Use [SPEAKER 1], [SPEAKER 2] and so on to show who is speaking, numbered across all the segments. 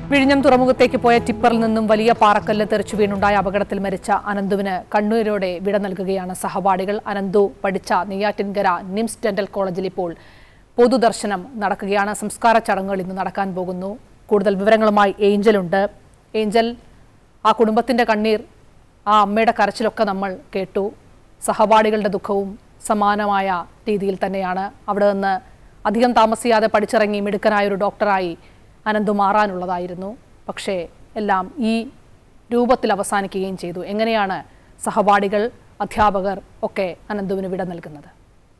[SPEAKER 1] വിഴിഞ്ഞം തുറമുഖത്തേക്ക് പോയ ടിപ്പറിൽ നിന്നും വലിയ പാറക്കല്ല് തെറിച്ചു വീണുണ്ടായ അപകടത്തിൽ മരിച്ച അനന്തുവിന് കണ്ണൂരോടെ വിട നൽകുകയാണ് സഹപാഠികൾ അനന്തു പഠിച്ച നെയ്യാറ്റിൻകര നിംസ് ഡെന്റൽ കോളേജിൽ ഇപ്പോൾ പൊതുദർശനം നടക്കുകയാണ് സംസ്കാര ചടങ്ങുകൾ ഇന്ന് നടക്കാൻ പോകുന്നു കൂടുതൽ വിവരങ്ങളുമായി ഏഞ്ചലുണ്ട് ഏഞ്ചൽ ആ കുടുംബത്തിന്റെ കണ്ണീർ ആ അമ്മയുടെ കരച്ചിലൊക്കെ നമ്മൾ കേട്ടു സഹപാഠികളുടെ ദുഃഖവും സമാനമായ രീതിയിൽ തന്നെയാണ് അവിടെ നിന്ന് അധികം താമസിയാതെ പഠിച്ചിറങ്ങി മിടുക്കനായ ഒരു ഡോക്ടറായി അനന്തു മാറാനുള്ളതായിരുന്നു പക്ഷേ എല്ലാം ഈ രൂപത്തിൽ അവസാനിക്കുകയും ചെയ്തു എങ്ങനെയാണ് സഹപാഠികൾ അധ്യാപകർ ഒക്കെ അനന്തുവിന് വിട നൽകുന്നത്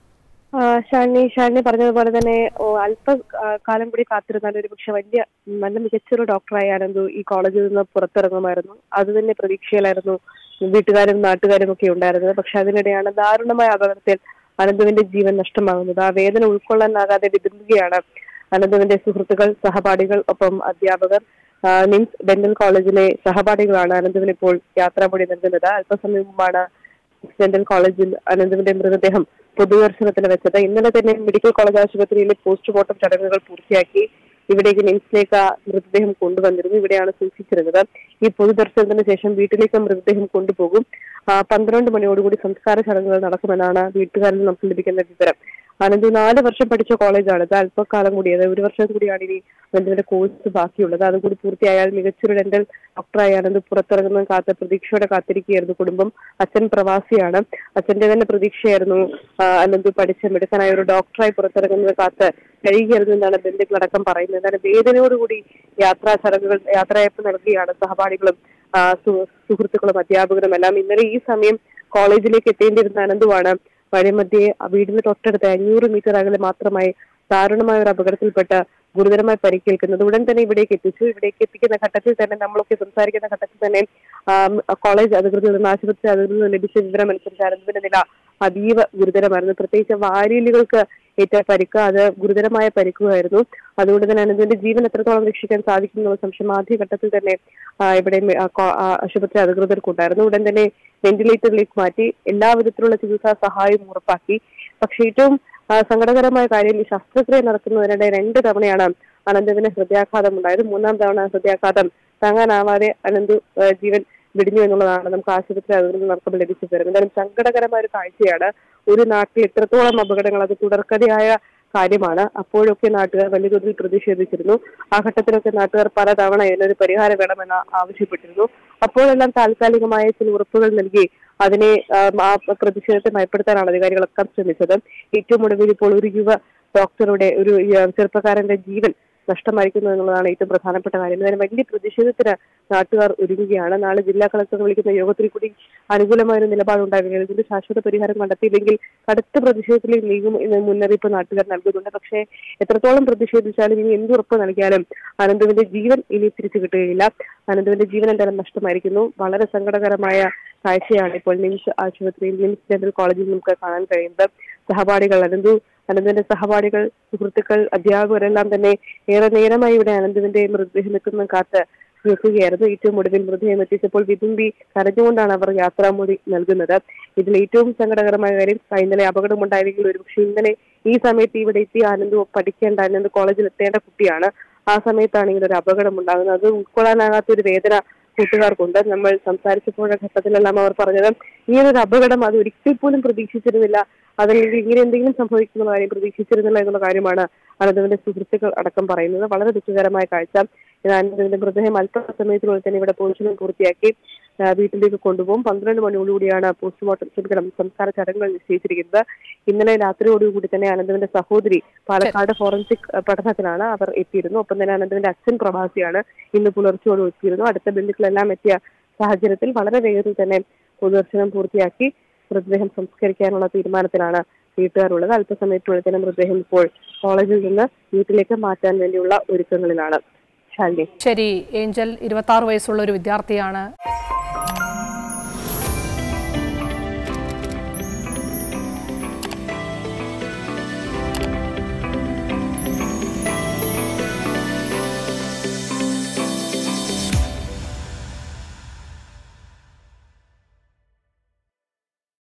[SPEAKER 2] ആ, ഷാനി ഷാനി പറഞ്ഞതുപോലെ തന്നെ ഓ, അല്പ ആ, കാലം കൂടി കാത്തിരുന്നാൽ ഒരു പക്ഷെ വലിയ നല്ല മികച്ചൊരു ഡോക്ടറായി ആനന്ദു ഈ കോളേജിൽ നിന്ന് പുറത്തിറങ്ങുമായിരുന്നു അത് തന്നെ പ്രതീക്ഷയിലായിരുന്നു വീട്ടുകാരും നാട്ടുകാരും ഒക്കെ ഉണ്ടായിരുന്നത് പക്ഷെ അതിനിടെയാണ് ദാരുണമായ അപകടത്തിൽ അനന്തുവിന്റെ ജീവൻ നഷ്ടമാകുന്നത് ആ വേദന ഉൾക്കൊള്ളാനാകാതെ വിതുമ്പുകയാണ് അനന്തുവിന്റെ സുഹൃത്തുക്കൾ സഹപാഠികൾ ഒപ്പം അധ്യാപകർ ആ, നിംസ് ഡെന്റൽ കോളേജിലെ സഹപാഠികളാണ് അനന്തുവിന് ഇപ്പോൾ യാത്രാമൊഴി നൽകുന്നത് അല്പസമയം മുമ്പാണ് ഡെന്റൽ കോളേജിൽ അനന്തുവിന്റെ മൃതദേഹം പൊതുദർശനത്തിന് വെച്ചത് ഇന്നലെ തന്നെ മെഡിക്കൽ കോളേജ് ആശുപത്രിയിലെ പോസ്റ്റ്മോർട്ടം ചടങ്ങുകൾ പൂർത്തിയാക്കി ഇവിടേക്ക് നിംസിലേക്ക് ആ മൃതദേഹം കൊണ്ടുവന്നിരുന്നു ഇവിടെയാണ് സൂക്ഷിച്ചിരുന്നത് ഈ പൊതുദർശനത്തിന് ശേഷം വീട്ടിലേക്ക് മൃതദേഹം കൊണ്ടുപോകും ആ, പന്ത്രണ്ട് മണിയോടുകൂടി സംസ്കാര ചടങ്ങുകൾ നടക്കുമെന്നാണ് വീട്ടുകാരിൽ നമുക്ക് ലഭിക്കുന്ന വിവരം അനന്തു നാല് വർഷം പഠിച്ച കോളേജാണ് ഇത് അല്പകാലം കൂടി അതായത് ഒരു വർഷം കൂടിയാണ് ഇനി അനന്തുവിന്റെ കോഴ്സ് ബാക്കിയുള്ളത് അതും കൂടി പൂർത്തിയായാൽ മികച്ചൊരു ഡെന്റൽ ഡോക്ടറായി അനന്ത് പുറത്തിറങ്ങുന്ന കാത്ത് പ്രതീക്ഷയോടെ കാത്തിരിക്കുകയായിരുന്നു കുടുംബം അച്ഛൻ പ്രവാസിയാണ് അച്ഛന്റെ തന്നെ പ്രതീക്ഷയായിരുന്നു ആ, അനന്ത് പഠിച്ച മിടുക്കനായ ഒരു ഡോക്ടറായി പുറത്തിറങ്ങുന്നത് കാത്ത് കഴിയുകയായിരുന്നു എന്നാണ് ബന്ധുക്കളടക്കം പറയുന്നത് എന്നാൽ വേദനയോടുകൂടി യാത്രാ ചടങ്ങുകൾ യാത്രയപ്പ് നൽകുകയാണ് സഹപാഠികളും ആ, സു- സുഹൃത്തുക്കളും അധ്യാപകരും എല്ലാം ഇന്നലെ ഈ സമയം കോളേജിലേക്ക് എത്തേണ്ടിയിരുന്ന അനന്തുവാണ് വഴിമധ്യേ ആ വീടിന് തൊട്ടടുത്ത് അഞ്ഞൂറ് മീറ്റർ അകലെ മാത്രമായി ദാരുണമായ ഒരു അപകടത്തിൽപ്പെട്ട് ഗുരുതരമായി പരിക്കേൽക്കുന്നത് ഉടൻ തന്നെ ഇവിടേക്ക് എത്തിച്ചു ഇവിടേക്ക് എത്തിക്കുന്ന ഘട്ടത്തിൽ തന്നെ നമ്മളൊക്കെ സംസാരിക്കുന്ന ഘട്ടത്തിൽ തന്നെ ആം, കോളേജ് അധികൃതരിൽ നിന്ന് ആശുപത്രി അധികൃതരിൽ നിന്ന് ലഭിച്ച വിവരം അനുസരിച്ച് അനന്തുവിന്റെ നില അതീവ ഗുരുതരമായിരുന്നു പ്രത്യേകിച്ച് വാരിയലുകൾക്ക് ഏറ്റ പരിക്ക് അത് ഗുരുതരമായ പരിക്കുമായിരുന്നു അതുകൊണ്ട് തന്നെ അനന്തുവിന്റെ ജീവൻ എത്രത്തോളം രക്ഷിക്കാൻ സാധിക്കും എന്നുള്ള സംശയം ആദ്യഘട്ടത്തിൽ തന്നെ ആ, ഇവിടെ മെ- ആ, കോ- ആ, ആശുപത്രി അധികൃതർക്കുണ്ടായിരുന്നു ഉടൻ തന്നെ വെന്റിലേറ്ററിലേക്ക് മാറ്റി എല്ലാ വിധത്തിലുള്ള ചികിത്സാ സഹായവും ഉറപ്പാക്കി പക്ഷെ ഏറ്റവും ആ, സങ്കടകരമായ കാര്യം ഈ ശസ്ത്രക്രിയ നടത്തുന്നതിനിടെ രണ്ട് തവണയാണ് അനന്തുവിന് ഹൃദയാഘാതം ഉണ്ടായത് മൂന്നാം തവണ ഹൃദയാഘാതം താങ്ങാനാവാതെ അനന്തു ആ, ജീവൻ വിടിഞ്ഞു എന്നുള്ളതാണ് നമുക്ക് ആശുപത്രി അധികൃതർ നടക്കുമ്പോൾ ലഭിച്ചു തരും എന്തായാലും സങ്കടകരമായ ഒരു കാഴ്ചയാണ് ഒരു നാട്ടിൽ ഇത്രത്തോളം അപകടങ്ങൾ അത് തുടർക്കഥയായ കാര്യമാണ് അപ്പോഴൊക്കെ നാട്ടുകാർ വലിയ തോതിൽ പ്രതിഷേധിച്ചിരുന്നു ആ ഘട്ടത്തിലൊക്കെ നാട്ടുകാർ പലതവണ ഇതിനൊരു പരിഹാരം വേണമെന്ന് ആവശ്യപ്പെട്ടിരുന്നു അപ്പോഴെല്ലാം താൽക്കാലികമായ ചില ഉറപ്പുകൾ നൽകി അതിനെ ആം, ആ പ്രതിഷേധത്തെ മയപ്പെടുത്താനാണ് അധികാരികളൊക്കെ ശ്രമിച്ചത് ഏറ്റവും ഒടുവിൽ ഇപ്പോൾ ഒരു യുവ ഡോക്ടറുടെ ഒരു ആ, ചെറുപ്പക്കാരന്റെ ജീവൻ നഷ്ടമായിരിക്കുന്നു എന്നുള്ളതാണ് ഏറ്റവും പ്രധാനപ്പെട്ട കാര്യം എന്തായാലും വലിയ പ്രതിഷേധത്തിന് നാട്ടുകാർ ഒരുങ്ങുകയാണ് നാളെ ജില്ലാ കളക്ടർ വിളിക്കുന്ന യോഗത്തിൽ കൂടി അനുകൂലമായ ഒരു നിലപാടുണ്ടാകുകയാണ് ഇതിന്റെ ശാശ്വത പരിഹാരം കണ്ടെത്തിയില്ലെങ്കിൽ കടുത്ത പ്രതിഷേധത്തിലേക്ക് നീങ്ങും എന്ന് മുന്നറിയിപ്പ് നാട്ടുകാർ നൽകുന്നുണ്ട് പക്ഷേ എത്രത്തോളം പ്രതിഷേധിച്ചാലും ഇനി എന്ത് ഉറപ്പ് നൽകിയാലും അനന്തുവിന്റെ ജീവൻ ഇനി തിരിച്ചു കിട്ടുകയില്ല അനന്തുവിന്റെ ജീവൻ എന്തായാലും നഷ്ടമായിരിക്കുന്നു വളരെ സങ്കടകരമായ കാഴ്ചയാണ് ഇപ്പോൾ നിംസ് ആശുപത്രിയിൽ നിംസ് ഡെന്റൽ കോളേജിൽ നമുക്ക് കാണാൻ കഴിയുന്നത് സഹപാഠികൾ അനന്തു അനന്തുവിന്റെ സഹപാഠികൾ സുഹൃത്തുക്കൾ അധ്യാപകരെല്ലാം തന്നെ ഏറെ നേരമായി ഇവിടെ അനന്തുവിന്റെ മൃതദേഹം എത്തുന്ന കാത്ത് നിൽക്കുകയായിരുന്നു ഏറ്റവും ഒടുവിൽ മൃതദേഹം എത്തിച്ചപ്പോൾ വിതുമ്പി കരഞ്ഞുകൊണ്ടാണ് അവർ യാത്രാമൊഴി നൽകുന്നത് ഇതിൽ ഏറ്റവും സങ്കടകരമായ കാര്യം ഇന്നലെ അപകടമുണ്ടായെങ്കിൽ ഒരുപക്ഷെ ഇന്നലെ ഈ സമയത്ത് ഇവിടെ എത്തി ആനന്ദ് പഠിക്കേണ്ട ആനന്ദ് കോളേജിൽ എത്തേണ്ട കുട്ടിയാണ് ആ സമയത്താണ് ഇങ്ങനെ ഒരു അപകടം ഉണ്ടാകുന്നത് അത് ഉൾക്കൊള്ളാനാകാത്ത ഒരു വേദന കൂട്ടുകാർക്കുണ്ട് നമ്മൾ സംസാരിച്ചപ്പോഴ ഘട്ടത്തിലെല്ലാം അവർ പറഞ്ഞത് ഇങ്ങനൊരു അപകടം അത് ഒരിക്കൽ പോലും പ്രതീക്ഷിച്ചിരുന്നില്ല അതല്ലെങ്കിൽ ഇങ്ങനെ എന്തെങ്കിലും സംഭവിക്കുന്ന കാര്യം പ്രതീക്ഷിച്ചിരുന്നില്ല എന്നുള്ള കാര്യമാണ് അനന്തവിന്റെ സുഹൃത്തുക്കൾ അടക്കം പറയുന്നത് വളരെ ദുഃഖകരമായ കാഴ്ച ഇത് അനന്തവിന്റെ മൃതദേഹം അല്പസമയത്തിനുള്ളിൽ തന്നെ ഇവിടെ പോസ്റ്റ്മോർട്ടം പൂർത്തിയാക്കി ആ, വീട്ടിലേക്ക് കൊണ്ടുപോകും പന്ത്രണ്ട് മണിയോടുകൂടിയാണ് പോസ്റ്റ്മോർട്ടം ക്ഷമിക്കണം സംസ്കാര ചടങ്ങുകൾ നിശ്ചയിച്ചിരിക്കുന്നത് ഇന്നലെ രാത്രിയോടുകൂടി തന്നെ അനന്തവിന്റെ സഹോദരി പാലക്കാട് ഫോറൻസിക് ആ, പഠനത്തിനാണ് അവർ എത്തിയിരുന്നു ഒപ്പം തന്നെ അനന്തവിന്റെ അച്ഛൻ പ്രവാസിയാണ് ഇന്ന് പുലർച്ചയോട് എത്തിയിരുന്നു അടുത്ത ബന്ധുക്കളെല്ലാം എത്തിയ സാഹചര്യത്തിൽ വളരെ വേഗത്തിൽ തന്നെ പൊതുദർശനം പൂർത്തിയാക്കി മൃതദേഹം സംസ്കരിക്കാനുള്ള തീരുമാനത്തിലാണ് വീട്ടുകാരുള്ളത് അല്പസമയത്തിനുള്ളിൽ തന്നെ മൃതദേഹം ഇപ്പോൾ കോളേജിൽ നിന്ന് വീട്ടിലേക്ക് മാറ്റാൻ വേണ്ടിയുള്ള ഒരുക്കങ്ങളിലാണ് ശാലിനി
[SPEAKER 1] ശരി ഏഞ്ചൽ ഇരുപത്തി വയസ്സുള്ള ഒരു വിദ്യാർത്ഥിയാണ്